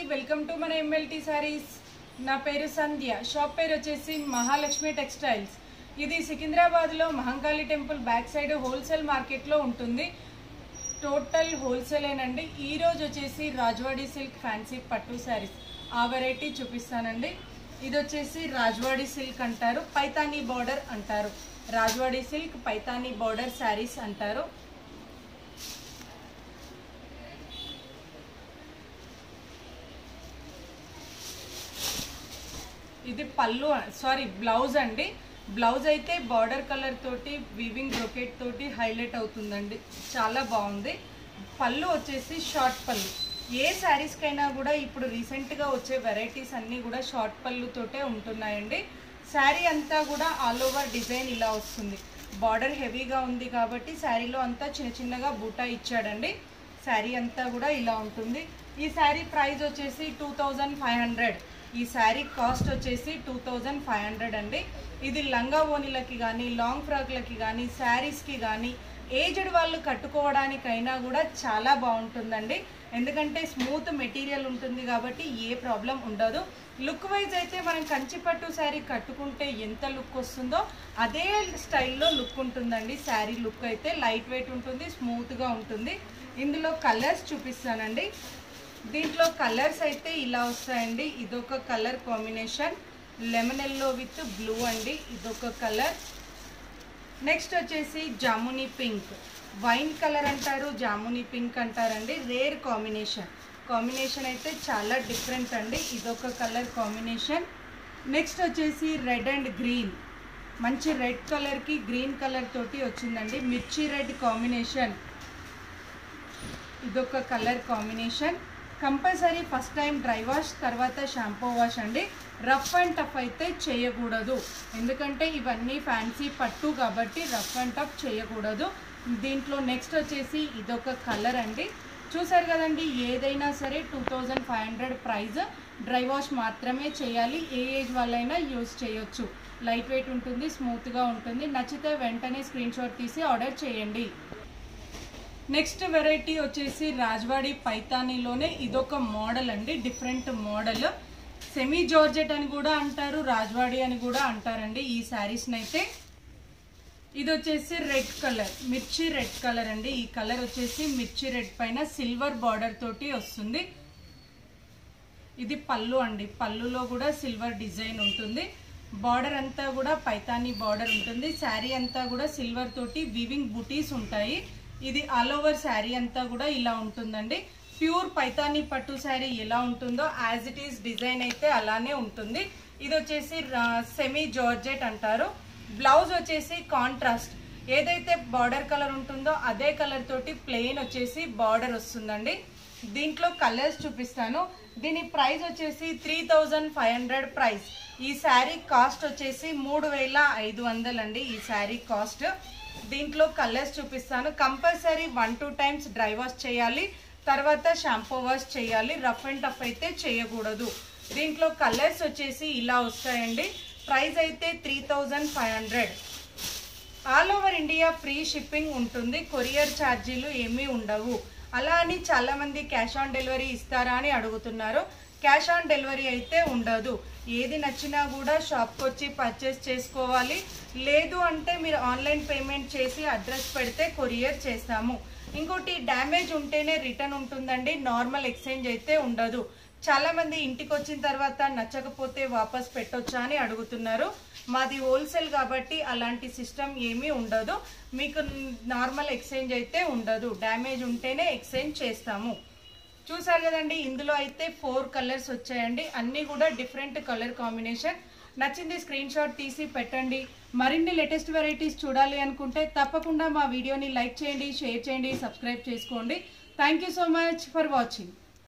welcome to మన MLT saris నా పేరు సంధ్య షాప్ పేరు వచ్చేసి మహాలక్ష్మి టెక్స్టైల్స్ ఇది సికింద్రాబాద్లో Mahankali temple back side wholesale మార్కెట్లో ఉంటుంది టోటల్ హోల్సేలేనండి ఈ రోజు వచ్చేసి రాజ్వాడి సిల్క్ ఫ్యాన్సీ పట్టు శారీస్ ఆ వెరైటీ చూపిస్తానండి ఇది వచ్చేసి రాజ్వాడి సిల్క్ అంటారు పైతానీ బార్డర్ అంటారు రాజ్వాడి సిల్క్ పైతానీ బార్డర్ శారీస్ అంటారు ఇది పళ్ళు సారీ బ్లౌజ్ అండి బ్లౌజ్ అయితే బార్డర్ కలర్ తోటి వీవింగ్ బ్రొకెట్ తోటి హైలైట్ అవుతుందండి చాలా బాగుంది పళ్ళు వచ్చేసి షార్ట్ పళ్ళు ఏ శారీస్కైనా కూడా ఇప్పుడు రీసెంట్గా వచ్చే వెరైటీస్ అన్నీ కూడా షార్ట్ పళ్ళుతోటే ఉంటున్నాయండి శారీ అంతా కూడా ఆల్ ఓవర్ డిజైన్ ఇలా వస్తుంది బార్డర్ హెవీగా ఉంది కాబట్టి శారీలో అంతా చిన్న చిన్నగా బూటా ఇచ్చాడండి శారీ అంతా కూడా ఇలా ఉంటుంది ఈ శారీ ప్రైస్ వచ్చేసి టూ థౌజండ్ ఫైవ్ హండ్రెడ్ ఈ శారీ కాస్ట్ వచ్చేసి టూ థౌజండ్ ఫైవ్ హండ్రెడ్ అండి ఇది లంగా ఓణిలకి కానీ లాంగ్ ఫ్రాక్లకి కానీ శారీస్కి కానీ ఏజ్డ్ వాళ్ళు కట్టుకోవడానికైనా కూడా చాలా బాగుంటుందండి ఎందుకంటే స్మూత్ మెటీరియల్ ఉంటుంది కాబట్టి ఏ ప్రాబ్లం ఉండదు లుక్ వైజ్ అయితే మనం కంచిపట్టు శారీ కట్టుకుంటే ఎంత లుక్ వస్తుందో అదే స్టైల్లో లుక్ ఉంటుందండి శారీ లుక్ అయితే లైట్ వెయిట్ ఉంటుంది స్మూత్గా ఉంటుంది ఇందులో కలర్స్ చూపిస్తానండి దీంట్లో కలర్స్ అయితే ఇలా వస్తాయండి ఇదొక colour combination lemon yellow with blue అండి ఇదొక కలర్ నెక్స్ట్ వచ్చేసి జామునీ పింక్ వైన్ కలర్ అంటారు జామునీ పింక్ అంటారండి రేర్ కాంబినేషన్ కాంబినేషన్ అయితే చాలా డిఫరెంట్ అండి ఇదొక కలర్ కాంబినేషన్ నెక్స్ట్ వచ్చేసి రెడ్ అండ్ గ్రీన్ మంచి రెడ్ కలర్కి గ్రీన్ కలర్ తోటి వచ్చిందండి మిర్చి రెడ్ కాంబినేషన్ ఇదొక colour combination compulsory first time dry wash తర్వాత షాంపూ వాష్ అండి రఫ్ అండ్ టఫ్ అయితే చేయకూడదు ఎందుకంటే ఇవన్నీ ఫ్యాన్సీ పట్టు కాబట్టి రఫ్ అండ్ టఫ్ చేయకూడదు దీంట్లో నెక్స్ట్ వచ్చేసి ఇదొక కలర్ అండి చూసారు కదండి ఏదైనా సరే two thousand five hundred price dry wash మాత్రమే చేయాలి ఏ ఏజ్ వాళ్ళైనా యూస్ చేయొచ్చు లైట్ వెయిట్ ఉంటుంది స్మూత్గా ఉంటుంది నచ్చితే వెంటనే స్క్రీన్ షాట్ తీసి ఆర్డర్ చేయండి నెక్స్ట్ వెరైటీ వచ్చేసి రాజ్వాడి పైతానీలోనే ఇదొక మోడల్ అండి డిఫరెంట్ మోడల్ సెమీ జార్జెట్ అని కూడా అంటారు రాజ్వాడి అని కూడా అంటారండి ఈ శారీస్ని అయితే ఇది వచ్చేసి రెడ్ కలర్ మిర్చి రెడ్ కలర్ అండి ఈ కలర్ వచ్చేసి మిర్చి రెడ్ పైన సిల్వర్ బార్డర్ తోటి వస్తుంది ఇది పళ్ళు అండి పళ్ళులో కూడా సిల్వర్ డిజైన్ ఉంటుంది బార్డర్ అంతా కూడా పైతానీ బార్డర్ ఉంటుంది శారీ అంతా కూడా సిల్వర్ తోటి వివింగ్ బుటీస్ ఉంటాయి ఇది ఆల్ ఓవర్ శారీ అంతా కూడా ఇలా ఉంటుందండి ప్యూర్ పైతానీ పట్టు శారీ ఎలా ఉంటుందో యాజ్ ఇట్ ఈస్ డిజైన్ అయితే అలానే ఉంటుంది ఇది వచ్చేసి సెమీ జార్జెట్ అంటారు బ్లౌజ్ వచ్చేసి కాంట్రాస్ట్ ఏదైతే బార్డర్ కలర్ ఉంటుందో అదే కలర్ తోటి ప్లెయిన్ వచ్చేసి బార్డర్ వస్తుందండి దీంట్లో కలర్స్ చూపిస్తాను దీని ప్రైస్ వచ్చేసి three thousand five hundred price ఈ శారీ కాస్ట్ వచ్చేసి మూడు వేల ఐదు వందలండి ఈ శారీ కాస్ట్ దీంట్లో కలర్స్ చూపిస్తాను compulsory one two times dry wash చేయాలి తర్వాత షాంపూ వాష్ చేయాలి రఫ్ అండ్ టఫ్ అయితే చేయకూడదు దీంట్లో కలర్స్ వచ్చేసి ఇలా వస్తాయండి ప్రైస్ అయితే three thousand five hundred all over India free shipping ఉంటుంది కొరియర్ ఛార్జీలు ఏమీ ఉండవు అలా అని చాలామంది క్యాష్ ఆన్ డెలివరీ ఇస్తారా అని అడుగుతున్నారు క్యాష్ ఆన్ డెలివరీ అయితే ఉండదు ఏది నచ్చినా కూడా షాప్కి వచ్చి పర్చేస్ చేసుకోవాలి లేదు అంటే మీరు ఆన్లైన్ పేమెంట్ చేసి అడ్రస్ పెడితే కొరియర్ చేస్తాము ఇంకోటి డ్యామేజ్ ఉంటేనే రిటర్న్ ఉంటుందండి నార్మల్ ఎక్స్చేంజ్ అయితే ఉండదు చాలా మంది ఇంటికి వచ్చిన తర్వాత నచ్చకపోతే వాపస్ పెట్టొచ్చా అని అడుగుతున్నారు మాది హోల్సేల్ కాబట్టి అలాంటి సిస్టమ్ ఏమీ ఉండదు మీకు నార్మల్ ఎక్స్చేంజ్ అయితే ఉండదు డ్యామేజ్ ఉంటేనే ఎక్స్చేంజ్ చేస్తాము చూసారు కదండి ఇందులో అయితే ఫోర్ కలర్స్ వచ్చాయండి అన్నీ కూడా డిఫరెంట్ కలర్ కాంబినేషన్ నచ్చింది స్క్రీన్ షాట్ తీసి పెట్టండి మరిన్ని లేటెస్ట్ వెరైటీస్ చూడాలి అనుకుంటే తప్పకుండా మా వీడియోని లైక్ చేయండి షేర్ చేయండి సబ్స్క్రైబ్ చేసుకోండి thank so much for watching